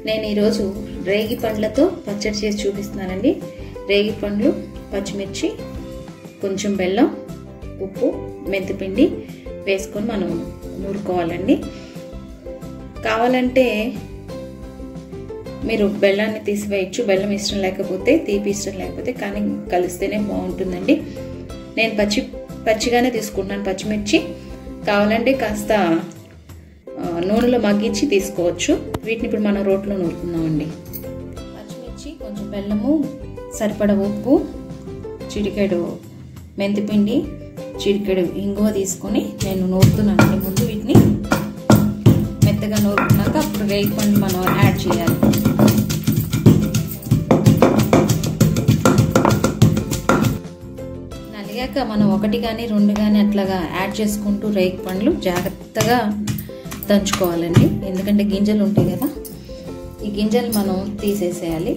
నేను ఈరోజు రేగి పండ్లతో పచ్చడి చేసి చూపిస్తున్నానండి రేగి పండ్లు పచ్చిమిర్చి కొంచెం బెల్లం ఉప్పు మెంతిపిండి వేసుకొని మనం నూరుకోవాలండి కావాలంటే మీరు బెల్లాన్ని తీసివేయచ్చు బెల్లం ఇష్టం లేకపోతే తీపి ఇష్టం లేకపోతే కానీ కలిస్తేనే బాగుంటుందండి నేను పచ్చి పచ్చిగానే తీసుకుంటున్నాను పచ్చిమిర్చి కావాలంటే కాస్త నూనెలో మగ్గించి తీసుకోవచ్చు వీటిని ఇప్పుడు మనం రోట్లో నూరుకుందామండి పచ్చిమిర్చి కొంచెం బెల్లము సరిపడ ఉప్పు చిటికెడు మెంతిపిండి చిటికెడు ఇంగువ తీసుకొని నేను నూరుతున్నానండి ముందు వీటిని మెత్తగా నూరుకున్నాక అప్పుడు రేగి పండు మనం యాడ్ చేయాలి నలిగాక మనం ఒకటి కానీ రెండు కానీ అట్లాగా యాడ్ చేసుకుంటూ రేగి పండ్లు జాగ్రత్తగా దంచుకోవాలండి ఎందుకంటే గింజలు ఉంటాయి కదా ఈ గింజలు మనం తీసేసేయాలి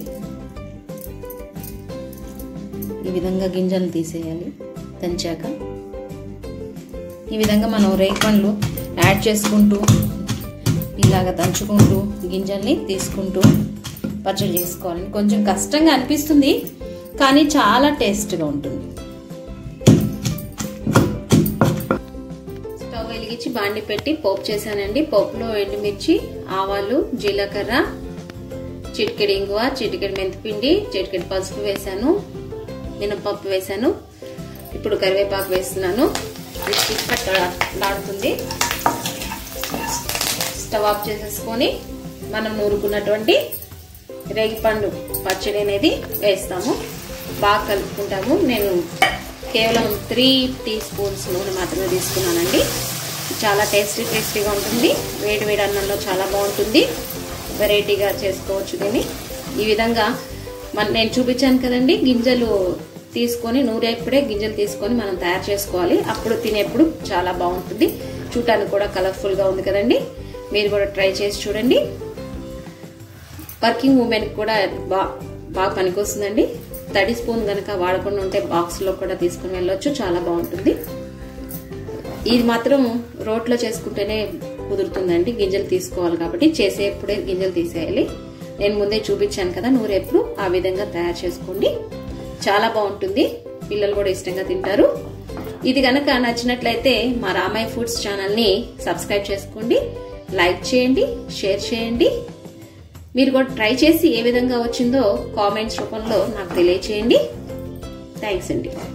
ఈ విధంగా గింజలు తీసేయాలి దంచాక ఈ విధంగా మనం రేగి పండ్లు యాడ్ చేసుకుంటూ ఇలాగ దంచుకుంటూ గింజల్ని తీసుకుంటూ పచ్చడి చేసుకోవాలండి కొంచెం కష్టంగా అనిపిస్తుంది కానీ చాలా టేస్ట్గా ఉంటుంది స్టవ్ వెలిగించి బాండి పెట్టి పోపు చేశానండి పోపులో ఎండుమిర్చి ఆవాలు జీలకర్ర చిటికెడు ఇంగువ చిటికెడు మెంతిపిండి చిటికెడు పసుపు వేశాను మినపప్పు వేశాను ఇప్పుడు కరివేపాకు వేస్తున్నాను లాడుతుంది స్టవ్ ఆఫ్ చేసేసుకొని మనం నూరుకున్నటువంటి రేగిపండు పచ్చడి అనేది వేస్తాము బాగా కలుపుకుంటాము నేను కేవలం త్రీ టీ స్పూన్స్ నూనె మాత్రమే తీసుకున్నానండి చాలా టేస్టీ టేస్టీగా ఉంటుంది వేడి వేడి అన్నంలో చాలా బాగుంటుంది వెరైటీగా చేసుకోవచ్చు దీన్ని ఈ విధంగా మన నేను చూపించాను కదండి గింజలు తీసుకొని నూరేప్పుడే గింజలు తీసుకొని మనం తయారు చేసుకోవాలి అప్పుడు తినేప్పుడు చాలా బాగుంటుంది చూడటానికి కూడా కలర్ఫుల్గా ఉంది కదండి మీరు కూడా ట్రై చేసి చూడండి వర్కింగ్ ఉమెన్ కూడా బా బాగా పనికొస్తుందండి తడి స్పూన్ కనుక వాడకుండా ఉంటే బాక్స్లో కూడా తీసుకుని వెళ్ళొచ్చు చాలా బాగుంటుంది ఇది మాత్రం రోట్లో చేసుకుంటేనే కుదురుతుందండి గింజలు తీసుకోవాలి కాబట్టి చేసేప్పుడే గింజలు తీసేయాలి నేను ముందే చూపించాను కదా నూరేప్పుడు ఆ విధంగా తయారు చేసుకోండి చాలా బాగుంటుంది పిల్లలు కూడా ఇష్టంగా తింటారు ఇది కనుక నచ్చినట్లయితే మా రామయ్య ఫుడ్స్ ఛానల్ని సబ్స్క్రైబ్ చేసుకోండి లైక్ చేయండి షేర్ చేయండి మీరు కూడా ట్రై చేసి ఏ విధంగా వచ్చిందో కామెంట్స్ రూపంలో నాకు తెలియచేయండి థ్యాంక్స్ అండి